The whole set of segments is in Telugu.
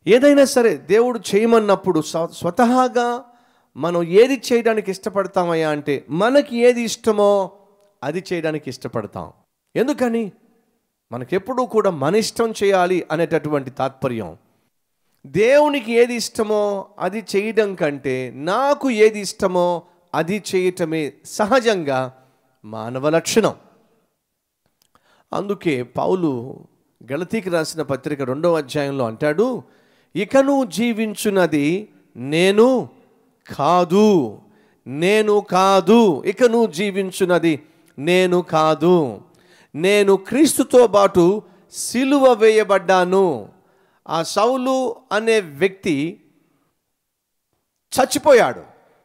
ఏదైనా సరే దేవుడు చేయమన్నప్పుడు స్వ- స్వతహాగా మనం ఏది చేయడానికి ఇష్టపడతామయ్యా అంటే మనకి ఏది ఇష్టమో అది చేయడానికి ఇష్టపడతాం ఎందుకని మనకెప్పుడూ కూడా మన ఇష్టం చేయాలి అనేటటువంటి తాత్పర్యం దేవునికి ఏది ఇష్టమో అది చేయడం కంటే నాకు ఏది ఇష్టమో అది చేయటమే సహజంగా మానవ లక్షణం అందుకే పౌలు గలతీకి రాసిన పత్రిక రెండవ అధ్యాయంలో అంటాడు ఇకను జీవించున్నది నేను కాదు నేను కాదు ఇకను జీవించున్నది నేను కాదు నేను క్రీస్తుతో పాటు సిలువ వేయబడ్డాను ఆ సౌలు అనే వ్యక్తి చచ్చిపోయాడు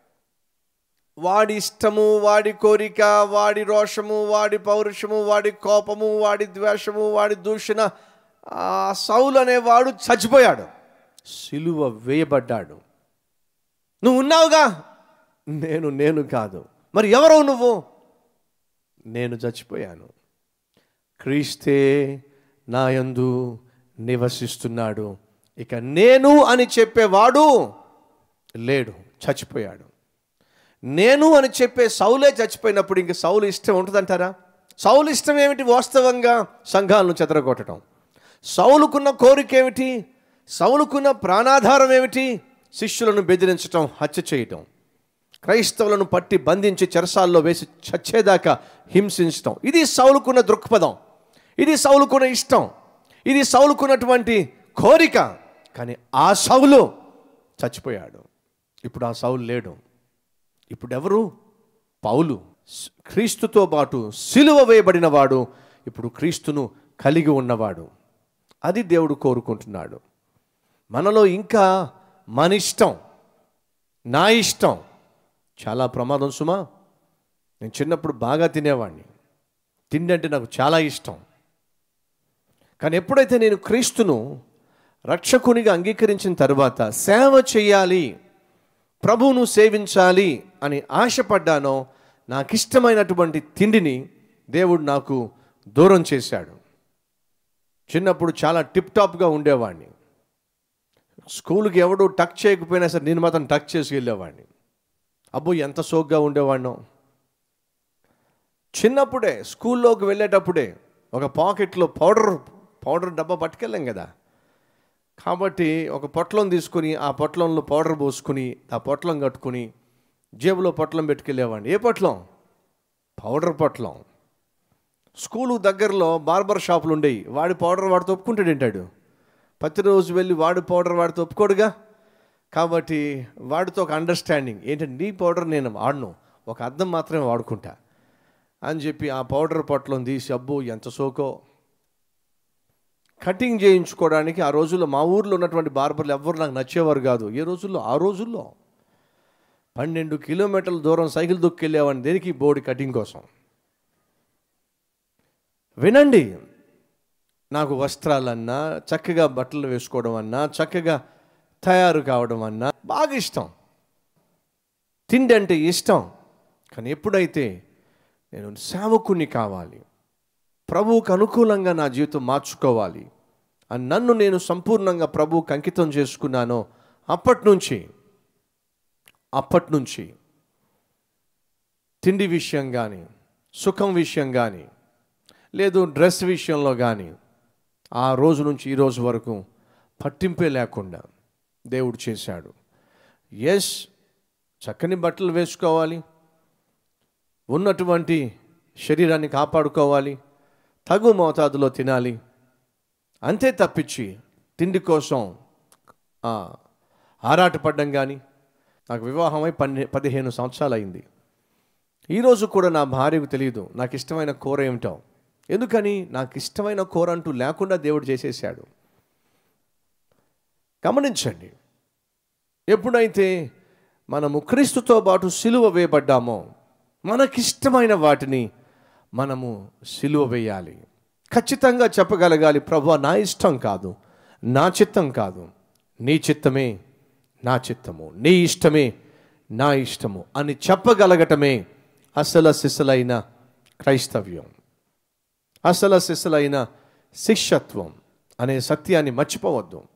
వాడి ఇష్టము వాడి కోరిక వాడి రోషము వాడి పౌరుషము వాడి కోపము వాడి ద్వేషము వాడి దూషణ ఆ సౌలు అనేవాడు చచ్చిపోయాడు సిలువ వేయబడ్డాడు నువ్వు ఉన్నావుగా నేను నేను కాదు మరి ఎవరో నువ్వు నేను చచ్చిపోయాను క్రీస్తే నాయందు నివసిస్తున్నాడు ఇక నేను అని చెప్పేవాడు లేడు చచ్చిపోయాడు నేను అని చెప్పే సౌలే చచ్చిపోయినప్పుడు ఇంక సౌలు ఇష్టం ఉంటుందంటారా సౌలు ఇష్టం ఏమిటి వాస్తవంగా సంఘాలను చెదరగొట్టడం సౌలుకున్న కోరిక ఏమిటి సౌలుకున్న ప్రాణాధారం ఏమిటి శిష్యులను బెదిరించటం హత్య చేయటం క్రైస్తవులను పట్టి బంధించి చెరసాల్లో వేసి చచ్చేదాకా హింసించటం ఇది సౌలుకున్న దృక్పథం ఇది సౌలుకున్న ఇష్టం ఇది సౌలుకున్నటువంటి కోరిక కానీ ఆ సౌలు చచ్చిపోయాడు ఇప్పుడు ఆ సౌలు లేడు ఇప్పుడు ఎవరు పౌలు స్- క్రీస్తుతో పాటు సిలువ వేయబడిన వాడు ఇప్పుడు క్రీస్తును కలిగి ఉన్నవాడు అది దేవుడు కోరుకుంటున్నాడు మనలో ఇంకా మన ఇష్టం నా ఇష్టం చాలా ప్రమాదం సుమా నేను చిన్నప్పుడు బాగా తినేవాడిని తిండి అంటే నాకు చాలా ఇష్టం కానీ ఎప్పుడైతే నేను క్రీస్తును రక్షకునిగా అంగీకరించిన తర్వాత సేవ చేయాలి ప్రభువును సేవించాలి అని ఆశపడ్డానో నాకు ఇష్టమైనటువంటి తిండిని దేవుడు నాకు దూరం చేశాడు చిన్నప్పుడు చాలా టిప్ టాప్గా ఉండేవాడిని స్కూల్కి ఎవడు టక్ చేయకపోయినా సరే నేను మాత్రం టక్ చేసి వెళ్ళేవాడిని అబ్బో ఎంత సోగ్గా ఉండేవాడినో చిన్నప్పుడే స్కూల్లోకి వెళ్ళేటప్పుడే ఒక పాకెట్లో పౌడర్ పౌడర్ డబ్బా పట్టుకెళ్ళాం కదా కాబట్టి ఒక పొట్లం తీసుకుని ఆ పొట్లంలో పౌడర్ పోసుకుని ఆ పొట్లం కట్టుకుని జేబులో పొట్లం పెట్టుకెళ్ళేవాడిని ఏ పొట్లం పౌడర్ పొట్లం స్కూలు దగ్గరలో బార్బర్ షాపులు ఉండేవి వాడి పౌడర్ వాడితో ఒప్పుకుంటాడు ఏంటాడు ప్రతిరోజు వెళ్ళి వాడి పౌడర్ వాడితో ఒప్పుకోడుగా కాబట్టి వాడితో ఒక అండర్స్టాండింగ్ ఏంటంటే నీ పౌడర్ నేను వాడను ఒక అద్దం మాత్రమే వాడుకుంటా అని చెప్పి ఆ పౌడర్ పొట్లం తీసి అబ్బో ఎంత సోకో కటింగ్ చేయించుకోవడానికి ఆ రోజుల్లో మా ఊర్లో ఉన్నటువంటి బార్బర్లు ఎవ్వరు నాకు నచ్చేవారు కాదు ఏ రోజుల్లో ఆ రోజుల్లో పన్నెండు కిలోమీటర్ల దూరం సైకిల్ దొక్కెళ్ళేవాడిని దేనికి బోడి కటింగ్ కోసం వినండి నాకు వస్త్రాలన్నా చక్కగా బట్టలు వేసుకోవడం అన్నా చక్కగా తయారు కావడం అన్నా బాగా ఇష్టం తిండి అంటే ఇష్టం కానీ ఎప్పుడైతే నేను సేవకుని కావాలి ప్రభువుకు అనుకూలంగా నా జీవితం మార్చుకోవాలి అని నన్ను నేను సంపూర్ణంగా ప్రభువుకు అంకితం చేసుకున్నానో అప్పటి నుంచి అప్పటి నుంచి తిండి విషయం కానీ సుఖం విషయం కానీ లేదు డ్రెస్ విషయంలో కానీ ఆ రోజు నుంచి ఈ రోజు వరకు పట్టింపే లేకుండా దేవుడు చేశాడు ఎస్ చక్కని బట్టలు వేసుకోవాలి ఉన్నటువంటి శరీరాన్ని కాపాడుకోవాలి తగు మోతాదులో తినాలి అంతే తప్పించి తిండి కోసం ఆ, ఆరాటపడ్డం కానీ నాకు వివాహమై పన్నె పదిహేను సంవత్సరాలు అయింది ఈరోజు కూడా నా భార్యకు తెలియదు నాకు ఇష్టమైన కూర ఏమిటో ఎందుకని నాకు ఇష్టమైన కూర అంటూ లేకుండా దేవుడు చేసేసాడు గమనించండి ఎప్పుడైతే మనము క్రీస్తుతో పాటు సిలువ వేయబడ్డామో మనకిష్టమైన వాటిని మనము సిలువ వేయాలి ఖచ్చితంగా చెప్పగలగాలి ప్రభు నా ఇష్టం కాదు నా చిత్తం కాదు నీ చిత్తమే నా చిత్తము నీ ఇష్టమే నా ఇష్టము అని చెప్పగలగటమే అసల సిసలైన క్రైస్తవ్యం అసల సిసలైన శిష్యత్వం అనే సత్యాన్ని మర్చిపోవద్దు